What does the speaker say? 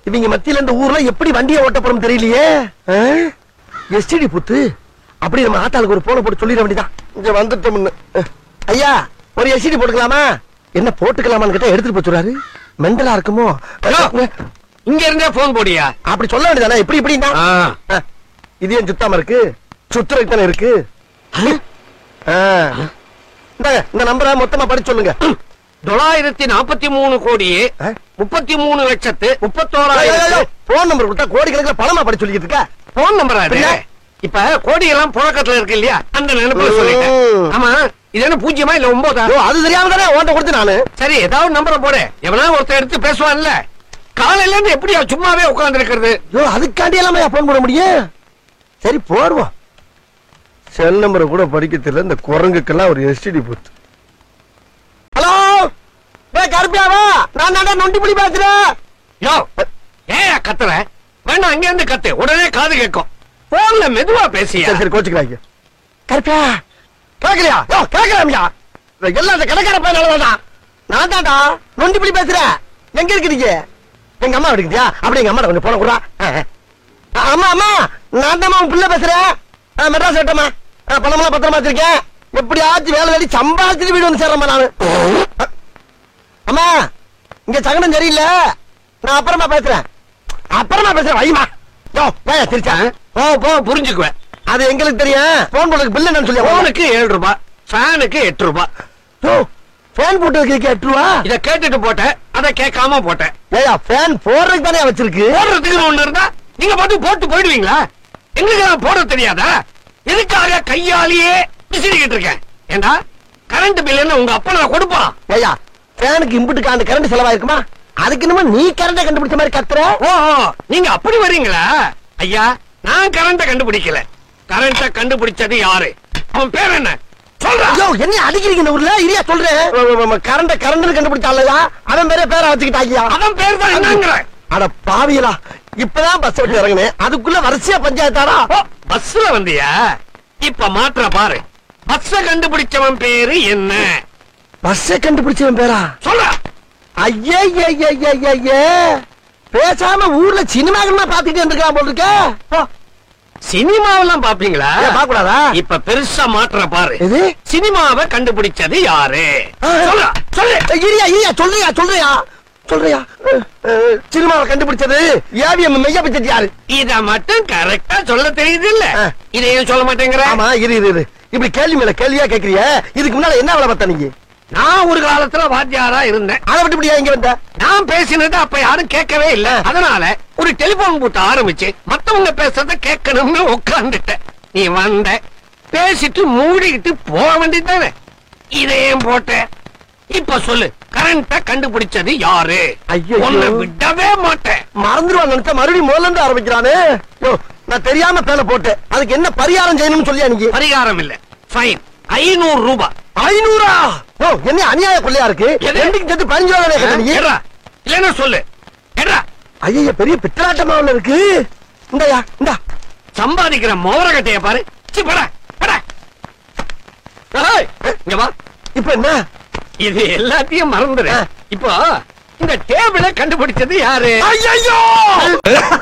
இவங்க மத்தியில இந்த ஊர்ல எப்படி வண்டியை ஓட்ட போறோம் தெரியலையே எஸ்டிடி புத்து அப்படி நம்ம ஆத்தாளுக்கு ஒரு போன போட்டு சொல்லிட வேண்டியதான் இங்க வந்துட்டோம்னு அஹ். ஐயா ஒரு எஸ்டிடி போட்டுக்கலாமா என்ன போட்டுக்கலாமான்னு கேட்டா எடுத்துட்டு போய் சொல்றாரு மெண்டலா இருக்குமோ ஹலோ இங்க இருந்தே போன் போடியா அப்படி சொல்ல வேண்டியதானே எப்படி இப்படின்னா ஆ. அஹ். இது ஏன் சுத்தாம இருக்கு சுத்துறதுக்கு தானே இருக்கு ஆ. இந்தாங்க, இந்த நம்பரை மொத்தமா படிச்சு சொல்லுங்க தொள்ளாயிரத்தி நாற்பத்தி மூணு கோடியே ஆ? முப்பத்தி மூணு லட்சத்து முப்பத்தோராயிரத்து போன் நம்பர் கொடுத்தா கோடிக்கணக்கில் பணமா படிச்சு சொல்லிக்கிட்டு இருக்க போன் நம்பரா இது பின்ன? இப்ப கோடி எல்லாம் புழக்கத்துல இருக்கு இல்லையா அந்த நினைப்புல சொல்லிட்டேன் ம். ஆமா இது என்ன பூஜ்ஜியமா இல்ல ஒன்பதா ஐயோ, அது தெரியாம தானே உன்ட்ட கொடுத்து நானு சரி ஏதாவது நம்பரை போடு எவனா ஒருத்தர் எடுத்து பேசுவான்ல காலையில இருந்து எப்படியா சும்மாவே உட்கார்ந்து இருக்கிறது ஐயோ அதுக்காண்டி எல்லாம் போன் பண்ண முடியும் சரி போடுவோம் செல் நம்பரை கூட படிக்க தெரியல இந்த குரங்குக்கெல்லாம் ஒரு எஸ்டிடி போத்து ஹலோ டே கருப்பியாவா நான் தாண்டா நொண்டி புடி பேசுறேன் யோ ஏன் கத்துற வேண்டாம் அங்க இருந்து கத்து உடனே காது கேட்கும் போன்ல மெதுவா பேசியா சரி சரி கோச்சுக்கிறாங்க கருப்பியா கேட்கலையா யோ கேட்கலாமியா எல்லாம் அந்த கடைக்கார பையன் நான் தாண்டா நொண்டி புடி பேசுறேன் எங்க இருக்கிறீங்க எங்க அம்மா எடுக்குதியா அப்படி எங்க அம்மா கொஞ்சம் போன கூட அம்மா அம்மா நான் தான் உன் பிள்ளை பேசுறேன் ஆ, மெட்ராஸ் விட்டம்மா பணமெல்லாம் பத்திரமா வச்சிருக்கேன் எப்படியாச்சும் வேலை வேலை சம்பாதிச்சுட்டு வீடு வந்து சேர்றேம்மா நானு அ, அம்மா இங்க சகனம் சரியில்லை நான் அப்புறமா பேசுறேன் அப்புறமா பேசுறேன் வைமா யோ ஏன் திருச்சா போ போ புரிஞ்சுக்குவேன் அது எங்களுக்கு தெரியும் போன் போடுறதுக்கு பில்லு என்னன்னு சொல்லி போனுக்கு ஏழு ரூபாய் ஃபேனுக்கு எட்டு ரூபாய் யோ ஃபேன் போட்டு வைக்கிறதுக்கு எட்டு ரூபா இத கேட்டுட்டு போட்டேன் அத கேட்காம போட்டேன் ஏயா ஃபேன் போடுறதுக்கு தானே வச்சிருக்கு போடுறதுக்கு ஒண்ணு இருந்தா நீங்க பாட்டு போட்டு போயிடுவீங்களா எங்களுக்கு நான் போட தெரியாதா எதுக்காக கையாலேயே விசிறிக்கிட்டு இருக்கேன் ஏண்டா கரண்ட் பில் என்ன உங்க அப்பா நான் கொடுப்பான் ஏயா ஃபேனுக்கு இம்புட்டு காண்டு கரண்ட் செலவாயிருக்குமா அதுக்கு என்னமோ நீ கரண்ட கண்டுபிடிச்ச மாதிரி கத்துற ஓஹோ நீங்க அப்படி வர்றீங்களா ஐயா நான் கரண்ட கண்டுபிடிக்கல கரண்ட கண்டுபிடிச்சது யாரு அவன் பேர் என்ன சொல்றா ஐயோ என்ன அடிக்கிறீங்க இந்த ஊர்ல இல்லையா சொல்றேன் கரண்ட கரண்ட் கண்டுபிடிச்சாலயா அவன் பேரே பேரை வச்சுக்கிட்டாங்க அவன் பேர் தான் என்னங்கிற அட பாவியலா இப்பதான் பஸ் விட்டு இறங்குனேன் அதுக்குள்ள வரிசையா பஞ்சாயத்தாடா ஓ, பஸ்ல வந்தியா இப்ப மாற்ற பாரு பஸ்ஸ கண்டுபிடிச்சவன் பேரு என்ன பஸ்ஸை கண்டுபிடிச்சவன் பேரா சொல்றா ஐயே பேசாம ஊர்ல சினிமா பாத்துக்கிட்டு இருந்திருக்கான் போல் இருக்க போ. சினிமாவெல்லாம் பாப்பீங்களா ஏன் பாக்கக்கூடாதா இப்ப பெருசா மாற்ற பாரு எது சினிமாவை கண்டுபிடிச்சது யாரு ஆ. சொல்றா சொல்லு ஏய், இரியா இரியா சொல்றியா சொல்றியா சொல்றியா அஹ், அஹ், சினிமாவை கண்டுபிடிச்சது ஏவிஎம் மெய்யா பட்ஜெட் யாரு இத மட்டும் கரெக்டா சொல்ல தெரியுது இல்ல ஆ. இதையும் சொல்ல மாட்டேங்கிற ஆமா இரு இரு இரு இப்படி கேள்வி மேல கேள்வியா கேக்குறிய இதுக்கு முன்னால என்ன வேலை பார்த்த நீங்க நான் ஒரு காலத்துல வாத்தியாரா இருந்தேன் அதை விட்டு இப்படியா இங்க வந்த நான் பேசினது அப்ப யாரும் கேட்கவே இல்ல அதனால ஒரு டெலிபோன் பூத்த ஆரம்பிச்சு மத்தவங்க பேசுறத கேட்கணும்னு உட்கார்ந்துட்டேன் நீ வந்த பேசிட்டு மூடிக்கிட்டு போக வேண்டியதானே இதையும் போட்ட இப்ப சொல்லு கரண்ட கண்டுபிடிச்சது யாரு ஐயையோ. உன்னை விடவே மாட்டேன் மறந்துடுவான் நினைச்சா மறுபடியும் முதல்ல இருந்து ஆரம்பிக்கிறானே யோ, நான் தெரியாம பேல போட்டேன் அதுக்கு என்ன பரிகாரம் செய்யணும்னு சொல்லியா நீங்க பரிகாரம் இல்ல ஃபைன் ஐநூறு ரூபாய் ஐநூறா ஓ என்ன அநியாய கொள்ளையா இருக்கு எது? ரெண்டுக்கு சேர்த்து பதினஞ்சு ரூபா தானே கேட்ட நீ ஏறா இல்லன்னா சொல்லு ஏறா ஐயா பெரிய பித்தலாட்டமா ஒண்ணு இருக்கு இந்தயா இந்தா சம்பாதிக்கிற மோரகட்டைய பாரு சி, போடா, போடா. ஏய், இங்க வா இப்ப என்ன இது எல்லாத்தையும் மறந்துரு ஆ. இப்போ இந்த டேபிள கண்டுபிடிச்சது யாரு ஐயோ